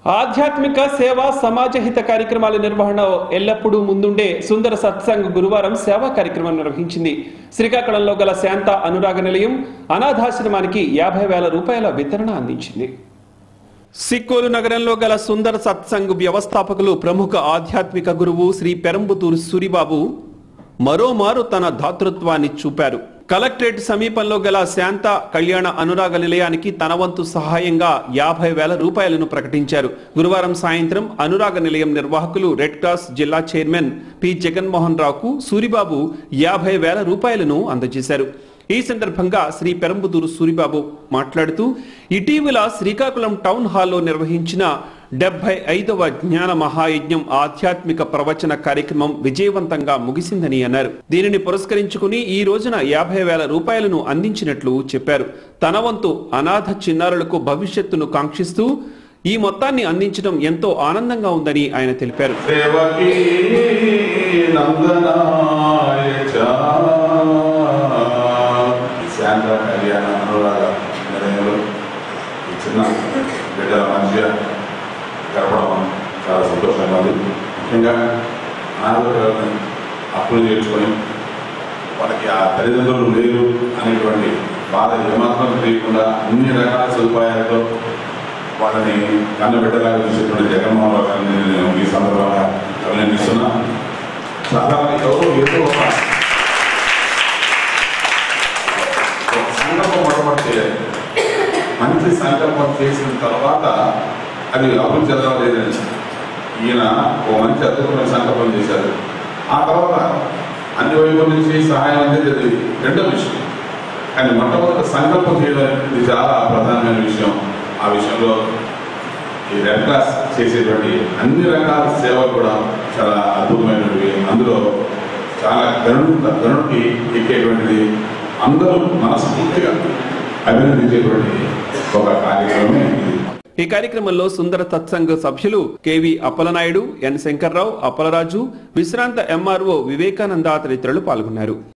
ఆధ్యాత్మిక సేవ సమాజహిత కార్యక్రమాల నిర్వహణ ఎల్లప్పుడూ ముందుండే సుందర సత్సంగ్ గురువారం సేవా కార్యక్రమం నిర్వహించింది శ్రీకాకుళంలో గల శాంత అనురాగ నిలయం అనాథాశ్రమానికి యాభై వేల రూపాయల వితరణ అందించింది సిక్కోలు నగరంలో గల సుందర సత్సంగ్ వ్యవస్థాపకులు ప్రముఖ ఆధ్యాత్మిక గురువు శ్రీ పెరంబుతూరు సూరిబాబు మరోమారు తన దాతృత్వాన్ని చూపారు కలెక్టరేట్ సమీపంలో గల శాంత కళ్యాణ అనురాగ నిలయానికి తన వంతు సహాయంగా యాభై వేల రూపాయలను ప్రకటించారు గురువారం సాయంత్రం అనురాగ నిలయం నిర్వాహకులు రెడ్ క్రాస్ జిల్లా చైర్మన్ పి జగన్మోహన్ రావుకు సూరిబాబు యాభై వేల రూపాయలను అందజేశారు ఈ సందర్భంగా శ్రీ పెరంబుదూరు సూరిబాబు మాట్లాడుతూ ఇటీవల శ్రీకాకుళం టౌన్ హాల్లో నిర్వహించిన డెబ్బై ఐదవ జ్ఞాన మహాయజ్ఞం ఆధ్యాత్మిక ప్రవచన కార్యక్రమం విజయవంతంగా ముగిసిందని అన్నారు దీనిని పురస్కరించుకుని ఈ రోజున యాభై వేల రూపాయలను అందించినట్లు చెప్పారు తన వంతు అనాథ చిన్నారులకు భవిష్యత్తును కాంక్షిస్తూ ఈ మొత్తాన్ని అందించడం ఎంతో ఆనందంగా ఉందని ఆయన తెలిపారు దేవకీ నందనాయ చ. శాంత కళ్యాణ అనురాగ నిలయంలో ఈ చిన్న బిడ్డల మంచిగా గడపడం చాలా సంతోషంగా ఉంది ముఖ్యంగా అనాథలను అప్పులు చేర్చుకొని వాళ్ళకి ఆ తల్లిదండ్రులు లేరు అనేటువంటి బాధ ఏమాత్రం తెలియకుండా అన్ని రకాల సదుపాయాలతో వాళ్ళని కన్నబిడ్డలాగా చూసేటువంటి జగన్మోహన్ రావు గారిని నేను ఈ సందర్భంగా అభినందిస్తున్నా సాధారణ ఎవరో ఏదో ఒక ఒక సంకల్పం మొట్టమొదటి చేయాలి మంచి సంకల్పం చేసిన తర్వాత అది అభివృద్ధి చెందడం లేదని ఈయన ఓ మంచి అద్భుతమైన సంకల్పం చేశారు ఆ తర్వాత అన్ని వైపుల నుంచి సహాయం అందేది రెండో విషయం కానీ మొట్టమొదటి సంకల్పం చేయడం ఇది చాలా ప్రధానమైన విషయం ఆ విషయంలో ఈ రెడ్ క్రాస్ చేసేటువంటి అన్ని రకాల సేవలు కూడా చాలా అద్భుతమైనవి అందులో చాలా గరుడు గరుడికి ఎక్కేటువంటిది అందరూ మనస్ఫూర్తిగా అభినందించేటువంటి ఒక కార్యక్రమమే ఇది ఈ కార్యక్రమంలో సుందర సత్సంగ్ సభ్యులు కెవి అప్పలనాయుడు ఎన్ శంకర్రావు అప్పలరాజు విశ్రాంత ఎంఆర్ఓ వివేకానంద తదితరులు పాల్గొన్నారు